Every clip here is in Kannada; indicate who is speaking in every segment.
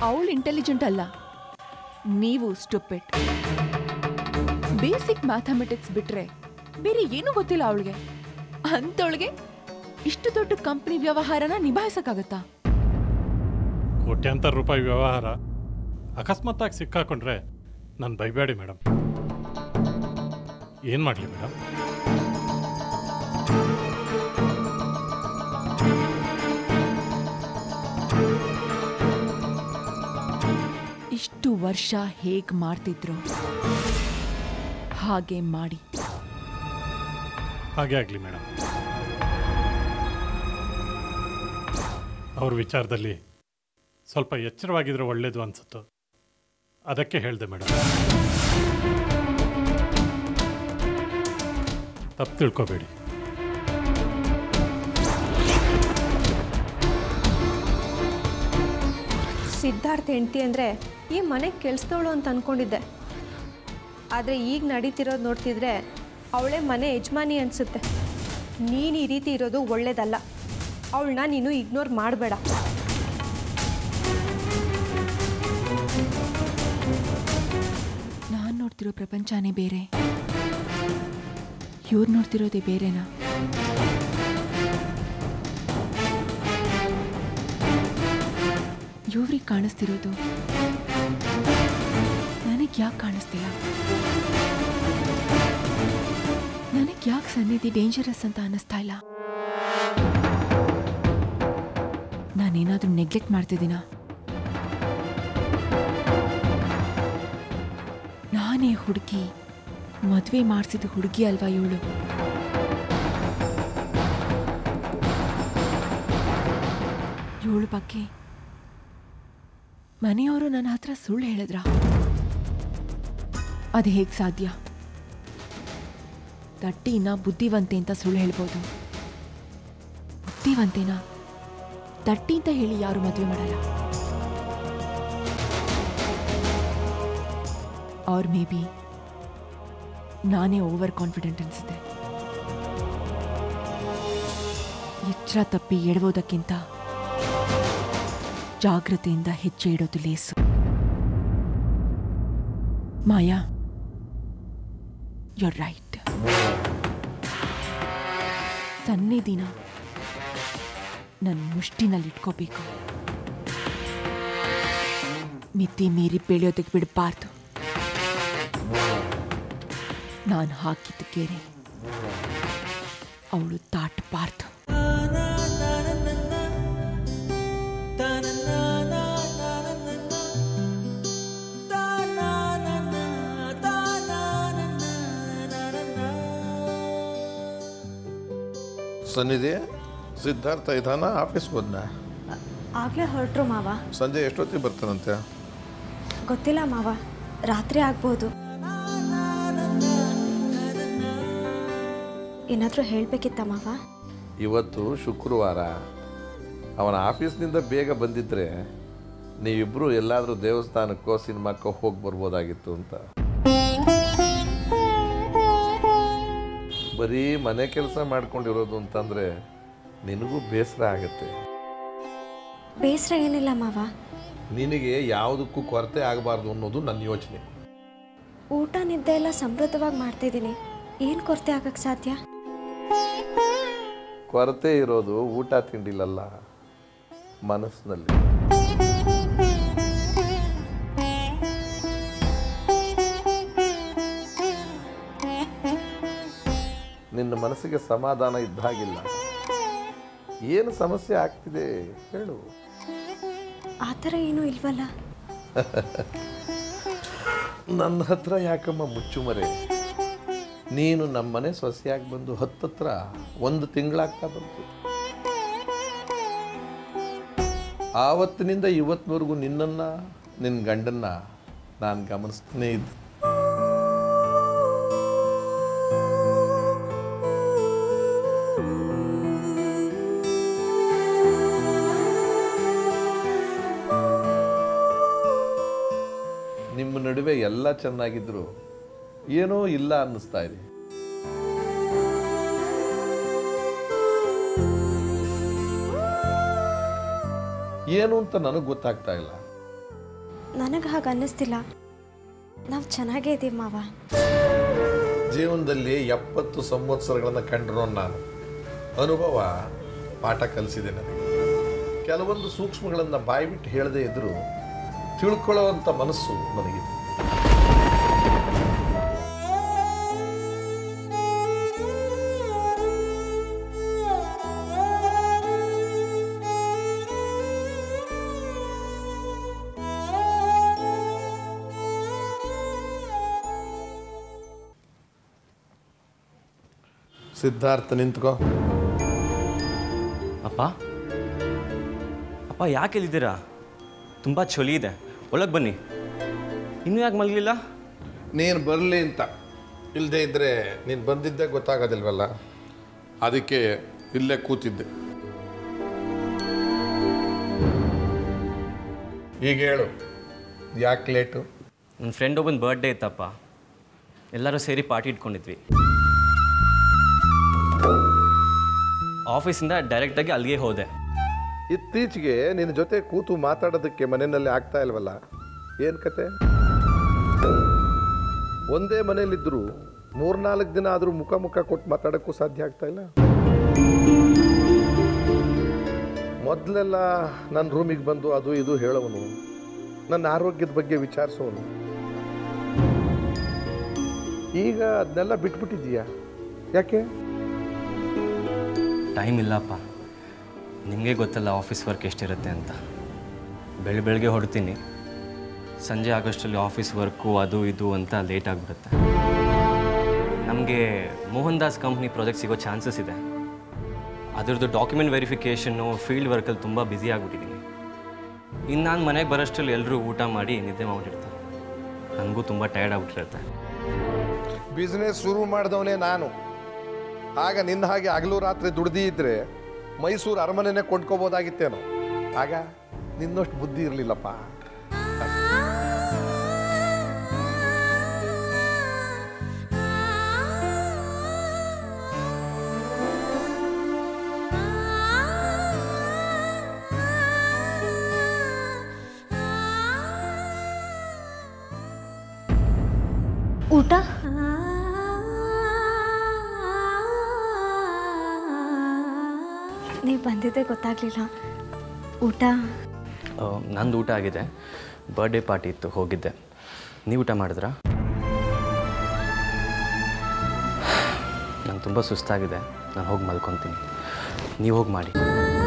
Speaker 1: ಅವಳು ಇಂಟೆಲಿಜೆಂಟ್ ಅಲ್ಲ ನೀವು ಸ್ಟುಪಿಟ್ ಬೇಸಿಕ್ ಮ್ಯಾಥಮೆಟಿಕ್ಸ್ ಬಿಟ್ರೆ ಬೇರೆ ಏನೂ ಗೊತ್ತಿಲ್ಲ ಅವಳಿಗೆ ಅಂಥವಳಿಗೆ ಇಷ್ಟು ದೊಡ್ಡ ಕಂಪ್ನಿ ವ್ಯವಹಾರನ ನಿಭಾಯಿಸಕ್ಕಾಗತ್ತಾ
Speaker 2: ಕೋಟ್ಯಾಂತರ ರೂಪಾಯಿ ವ್ಯವಹಾರ ಅಕಸ್ಮಾತ್ತಾಗಿ ಸಿಕ್ಕಾಕೊಂಡ್ರೆ ನಾನು ಬೈಬೇಡಿ ಮೇಡಮ್ ಏನು ಮಾಡಲಿ ಮೇಡಮ್
Speaker 1: ಇಷ್ಟು ವರ್ಷ ಹೇಗ್ ಮಾಡ್ತಿದ್ರು ಹಾಗೆ ಮಾಡಿ
Speaker 2: ಹಾಗೆ ಆಗಲಿ ಮೇಡಮ್ ಅವ್ರ ವಿಚಾರದಲ್ಲಿ ಸ್ವಲ್ಪ ಎಚ್ಚರವಾಗಿದ್ರೆ ಒಳ್ಳೇದು ಅನ್ಸುತ್ತೋ ಅದಕ್ಕೆ ಹೇಳಿದೆ ಮೇಡಮ್ ತಪ್ಪು ತಿಳ್ಕೊಬೇಡಿ
Speaker 3: ಸಿದ್ಧಾರ್ಥ ಹೆಂಡತಿ ಅಂದರೆ ಈ ಮನೆಗೆ ಕೆಲ್ಸದವಳು ಅಂತ ಅಂದ್ಕೊಂಡಿದ್ದೆ ಆದರೆ ಈಗ ನಡೀತಿರೋದು ನೋಡ್ತಿದ್ರೆ ಅವಳೇ ಮನೆ ಯಜಮಾನಿ ಅನಿಸುತ್ತೆ ನೀನು ಈ ರೀತಿ ಇರೋದು ಒಳ್ಳೇದಲ್ಲ ಅವಳನ್ನ ನೀನು ಇಗ್ನೋರ್ ಮಾಡಬೇಡ
Speaker 1: ನಾನ್ ನೋಡ್ತಿರೋ ಪ್ರಪಂಚನೇ ಬೇರೆ ಇವ್ರು ನೋಡ್ತಿರೋದೇ ಬೇರೆನಾ ಇವ್ರಿಗೆ ಕಾಣಿಸ್ತಿರೋದು ನನಗೆ ಯಾಕೆ ಕಾಣಿಸ್ತಿಲ್ಲ ನನಗೆ ಯಾಕೆ ಸನ್ನಿಧಿ ಡೇಂಜರಸ್ ಅಂತ ಅನ್ನಿಸ್ತಾ ಇಲ್ಲ ನಾನೇನಾದ್ರೂ ನೆಗ್ಲೆಕ್ಟ್ ಮಾಡ್ತಿದ್ದೀನಾ ನಾನೇ ಹುಡುಗಿ ಮದುವೆ ಮಾಡಿಸಿದ ಹುಡುಗಿ ಅಲ್ವಾ ಇವಳು ಇವಳ ಬಗ್ಗೆ ಮನೆಯವರು ನನ್ನ ಹತ್ರ ಸುಳ್ಳು ಹೇಳಿದ್ರ ಅದು ಹೇಗೆ ಸಾಧ್ಯ ತಟ್ಟಿನ ಬುದ್ಧಿವಂತೆ ಅಂತ ಸುಳ್ಳು ಹೇಳ್ಬೋದು ಬುದ್ಧಿವಂತೆನ ತಟ್ಟಿ ಅಂತ ಹೇಳಿ ಯಾರು ಮದುವೆ ಮಾಡಲ್ಲ ಆರ್ ಮೇ ಬಿ ನಾನೇ ಓವರ್ ಕಾನ್ಫಿಡೆಂಟ್ ಅನಿಸುತ್ತೆ ಎಚ್ಚರ ತಪ್ಪಿ ಎಡವೋದಕ್ಕಿಂತ ಜಾಗ್ರತೆಯಿಂದ ಹೆಜ್ಜೆ ಇಡೋದು ಲೇಸು ಮಾಯಾ ಯು ರೈಟ್ ಸನ್ನಿಧಿನ ನನ್ನ ಮುಷ್ಟಿನಲ್ಲಿ ಇಟ್ಕೋಬೇಕು ಮಿತಿ ಮೀರಿ ಬೆಳೆಯೋದಕ್ಕೆ ಬಿಡಬಾರ್ದು ನಾನು ಹಾಕಿದ ಗೆರೆ ಅವಳು ದಾಟಬಾರ್ದು
Speaker 4: ಸನ್ನಿಧಿ ಸಿದ್ಧಾರ್ಥ ಇದಾನ ಆಫೀಸ್ಗೆ ಹೋದ್ನ
Speaker 3: ಆಗಲೇ ಹೊರಟ್ರು ಮಾವ
Speaker 4: ಸಂಜೆ ಎಷ್ಟೊತ್ತಿಗೆ ಬರ್ತಾನಂತೆ
Speaker 3: ಗೊತ್ತಿಲ್ಲ ಮಾವ ರಾತ್ರಿ ಆಗ್ಬೋದು ಏನಾದರೂ ಹೇಳಬೇಕಿತ್ತ ಮಾವ
Speaker 5: ಇವತ್ತು ಶುಕ್ರವಾರ ಅವನ ಆಫೀಸ್ನಿಂದ ಬೇಗ ಬಂದಿದ್ರೆ ನೀವಿಬ್ಬರು ಎಲ್ಲಾದರೂ ದೇವಸ್ಥಾನಕ್ಕೋ ಸಿನಿಮಾಕ್ಕೋ ಹೋಗಿ ಬರ್ಬೋದಾಗಿತ್ತು ಅಂತ ಬರೀ ಮನೆ ಕೆಲಸ ಮಾಡ್ಕೊಂಡಿರೋದು ಅಂತಂದರೆ ನಿನಗೂ ಬೇಸರ ಆಗುತ್ತೆ
Speaker 3: ಬೇಸರ ಏನಿಲ್ಲ ಮಾವ
Speaker 5: ನಿನಗೆ ಯಾವುದಕ್ಕೂ ಕೊರತೆ ಆಗಬಾರ್ದು ಅನ್ನೋದು ನನ್ನ ಯೋಚನೆ
Speaker 3: ಊಟ ನಿದ್ದೆ ಎಲ್ಲ ಸಮೃದ್ಧವಾಗಿ ಮಾಡ್ತಿದ್ದೀನಿ ಏನು ಕೊರತೆ ಆಗಕ್ಕೆ ಸಾಧ್ಯ
Speaker 5: ಕೊರತೆ ಇರೋದು ಊಟ ತಿಂಡಿಲಲ್ಲ ಮನಸ್ಸಿನಲ್ಲಿ ನಿನ್ನ ಮನಸ್ಸಿಗೆ ಸಮಾಧಾನ ಇದ್ದ ಹಾಗಿಲ್ಲ ಏನು ಸಮಸ್ಯೆ ಆಗ್ತಿದೆ ಹೇಳು
Speaker 3: ಆ ಥರ ಏನೂ ಇಲ್ವಲ್ಲ
Speaker 5: ನನ್ನ ಹತ್ರ ಯಾಕಮ್ಮ ಮುಚ್ಚುಮರೆ ನೀನು ನಮ್ಮನೆ ಸೊಸೆಯಾಗಿ ಬಂದು ಹತ್ತತ್ರ ಒಂದು ತಿಂಗಳಾಗ್ತಾ ಬಂತು ಆವತ್ತಿನಿಂದ ಇವತ್ತಿನವರೆಗೂ ನಿನ್ನನ್ನ ನಿನ್ನ ಗಂಡನ್ನ ನಾನು ಗಮನಿಸ್ತಾನೇ ಇದ್ದೆ ನಿಮ್ಮ ನಡುವೆ ಎಲ್ಲ ಚೆನ್ನಾಗಿದ್ರು ಏನೋ ಇಲ್ಲ ಅನ್ನಿಸ್ತಾ ಇದೆ ಏನು ಅಂತ ನನಗೆ ಗೊತ್ತಾಗ್ತಾ ಇಲ್ಲ
Speaker 6: ನನಗೆ ಹಾಗೆ ಅನ್ನಿಸ್ತಿಲ್ಲ ನಾವು ಚೆನ್ನಾಗೇ ಇದ್ದೀವಿ ಮಾವ
Speaker 5: ಜೀವನದಲ್ಲಿ ಎಪ್ಪತ್ತು ಸಂವತ್ಸರಗಳನ್ನು ಕಂಡಿರೋ ನಾನು ಅನುಭವ ಪಾಠ ಕಲಿಸಿದೆ ನನಗೆ ಕೆಲವೊಂದು ಸೂಕ್ಷ್ಮಗಳನ್ನು ಬಾಯ್ಬಿಟ್ಟು ಹೇಳದೇ ಇದ್ದರೂ ತಿಳ್ಕೊಳ್ಳೋವಂಥ ಮನಸ್ಸು ನನಗಿದೆ ಸಿದ್ಧಾರ್ಥ ನಿಂತ್ಕೋ
Speaker 7: ಅಪ್ಪ ಅಪ್ಪ ಯಾಕೆ ಇಲ್ಲಿದ್ದೀರಾ ತುಂಬ ಚಳಿ ಇದೆ ಒಳಗೆ ಬನ್ನಿ ಇನ್ನೂ ಯಾಕೆ ಮಲಗಲಿಲ್ಲ
Speaker 5: ನೀನು ಬರಲಿ ಅಂತ ಇಲ್ಲದೆ ಇದ್ದರೆ ನೀನು ಬಂದಿದ್ದೇ ಗೊತ್ತಾಗೋದಿಲ್ವಲ್ಲ ಅದಕ್ಕೆ ಇಲ್ಲೇ ಕೂತಿದ್ದೆ ಈಗ ಹೇಳು ಯಾಕೆ ಲೇಟು
Speaker 7: ನನ್ನ ಫ್ರೆಂಡ್ ಒಬ್ಬನ ಬರ್ಡೇ ಇತ್ತಪ್ಪ ಎಲ್ಲರೂ ಸೇರಿ ಪಾರ್ಟಿ ಇಟ್ಕೊಂಡಿದ್ವಿ ಆಫೀಸಿಂದ ಡೈರೆಕ್ಟಾಗಿ ಅಲ್ಲಿಗೆ ಹೋದೆ
Speaker 5: ಇತ್ತೀಚೆಗೆ ನಿನ್ನ ಜೊತೆ ಕೂತು ಮಾತಾಡೋದಕ್ಕೆ ಮನೆಯಲ್ಲಿ ಆಗ್ತಾ ಇಲ್ವಲ್ಲ ಏನು ಕತೆ ಒಂದೇ ಮನೇಲಿದ್ದರೂ ಮೂರ್ನಾಲ್ಕು ದಿನ ಆದರೂ ಮುಖ ಮುಖ ಕೊಟ್ಟು ಮಾತಾಡೋಕ್ಕೂ ಸಾಧ್ಯ ಆಗ್ತಾ ಇಲ್ಲ ಮೊದಲೆಲ್ಲ ನನ್ನ ರೂಮಿಗೆ ಬಂದು ಅದು ಇದು ಹೇಳೋವನು ನನ್ನ ಆರೋಗ್ಯದ ಬಗ್ಗೆ ವಿಚಾರಿಸೋನು ಈಗ ಅದನ್ನೆಲ್ಲ ಬಿಟ್ಬಿಟ್ಟಿದ್ದೀಯಾ ಯಾಕೆ
Speaker 7: ಟೈಮ್ ಇಲ್ಲಪ್ಪ ನಿಮಗೆ ಗೊತ್ತಲ್ಲ ಆಫೀಸ್ ವರ್ಕ್ ಎಷ್ಟಿರುತ್ತೆ ಅಂತ ಬೆಳ ಬೆಳಗ್ಗೆ ಹೊಡ್ತೀನಿ ಸಂಜೆ ಆಗೋಷ್ಟರಲ್ಲಿ ಆಫೀಸ್ ವರ್ಕು ಅದು ಇದು ಅಂತ ಲೇಟ್ ಆಗಿಬಿಡುತ್ತೆ ನಮಗೆ ಮೋಹನ್ ದಾಸ್ ಕಂಪ್ನಿ ಪ್ರಾಜೆಕ್ಟ್ ಸಿಗೋ ಚಾನ್ಸಸ್ ಇದೆ ಅದರದ್ದು ಡಾಕ್ಯುಮೆಂಟ್ ವೆರಿಫಿಕೇಷನ್ನು ಫೀಲ್ಡ್ ವರ್ಕಲ್ಲಿ ತುಂಬ ಬ್ಯುಸಿ ಆಗಿಬಿಟ್ಟಿದ್ದೀನಿ ಇನ್ನು ನಾನು ಮನೆಗೆ ಬರೋಷ್ಟರಲ್ಲಿ ಎಲ್ಲರೂ ಊಟ ಮಾಡಿ ನಿದ್ದೆ ಮಾಡಿಬಿಟ್ಟಿರ್ತಾರೆ ನನಗೂ ತುಂಬ ಟಯರ್ಡ್ ಆಗಿಬಿಟ್ಟಿರುತ್ತೆ
Speaker 5: ಬಿಸ್ನೆಸ್ ಶುರು ಮಾಡಿದವನೇ ನಾನು ಆಗ ನಿನ್ನ ಹಾಗೆ ಹಗಲು ರಾತ್ರಿ ದುಡ್ದಿ ಇದ್ರೆ ಮೈಸೂರು ಅರಮನೆನೇ ಕೊಂಡ್ಕೋಬೋದಾಗಿತ್ತೇನೋ ಆಗ ನಿನ್ನಷ್ಟು ಬುದ್ಧಿ ಇರಲಿಲ್ಲಪ್ಪ
Speaker 6: ಊಟ ನೀವು ಬಂದಿದ್ದೇ ಗೊತ್ತಾಗಲಿಲ್ಲ ಊಟ
Speaker 7: ಆ, ನಂದು ಊಟ ಆಗಿದೆ ಬರ್ಡೇ ಪಾರ್ಟಿ ಇತ್ತು ಹೋಗಿದ್ದೆ ನೀವು ಊಟ ಮಾಡಿದ್ರಾ ನಂಗೆ ತುಂಬ ಸುಸ್ತಾಗಿದೆ ನಾನು ಹೋಗಿ ಮಲ್ಕೊತೀನಿ ನೀವು ಹೋಗಿ ಮಾಡಿ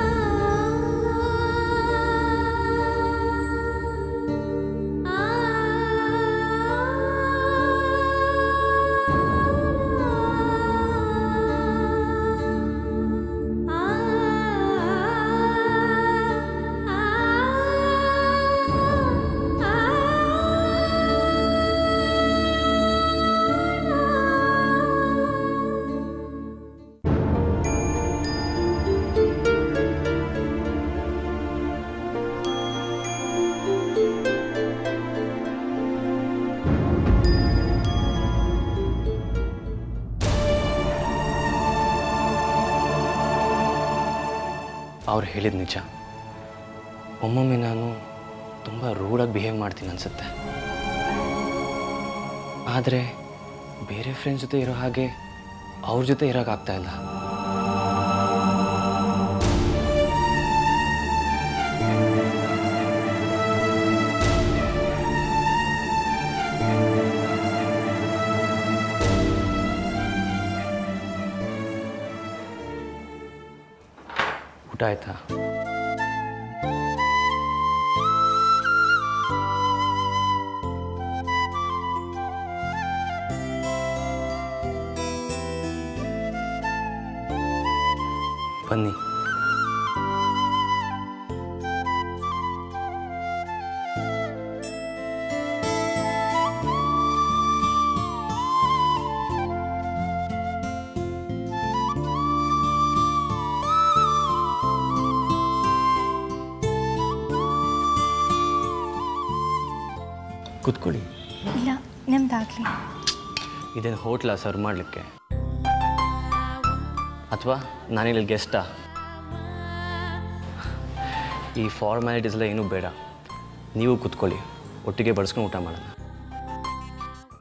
Speaker 7: ಅವ್ರು ಹೇಳಿದ ನಿಜ ಒಮ್ಮೊಮ್ಮೆ ನಾನು ತುಂಬ ರೂಡಾಗಿ ಬಿಹೇವ್ ಮಾಡ್ತೀನಿ ಅನಿಸುತ್ತೆ ಆದರೆ ಬೇರೆ ಫ್ರೆಂಡ್ಸ್ ಜೊತೆ ಇರೋ ಹಾಗೆ ಅವ್ರ ಜೊತೆ ಇರೋಕ್ಕಾಗ್ತಾ ಇಲ್ಲ ಊಟ ಆಯ್ತಾ ಬನ್ನಿ ಕೂತ್ಕೊಳ್ಳಿ
Speaker 6: ಇಲ್ಲ ನಿಮ್ದಾಗಲಿ
Speaker 7: ಇದೇನು ಹೋಟ್ಲ ಸರ್ವ್ ಮಾಡಲಿಕ್ಕೆ ಅಥವಾ ನಾನಿಲ್ಲಿ ಗೆಸ್ಟಾ ಈ ಫಾರ್ಮ್ಯಾಲಿಟೀಸ್ ಎಲ್ಲ ಏನೂ ಬೇಡ ನೀವು ಕೂತ್ಕೊಳ್ಳಿ ಒಟ್ಟಿಗೆ ಬಡಿಸ್ಕೊಂಡು ಊಟ ಮಾಡೋಣ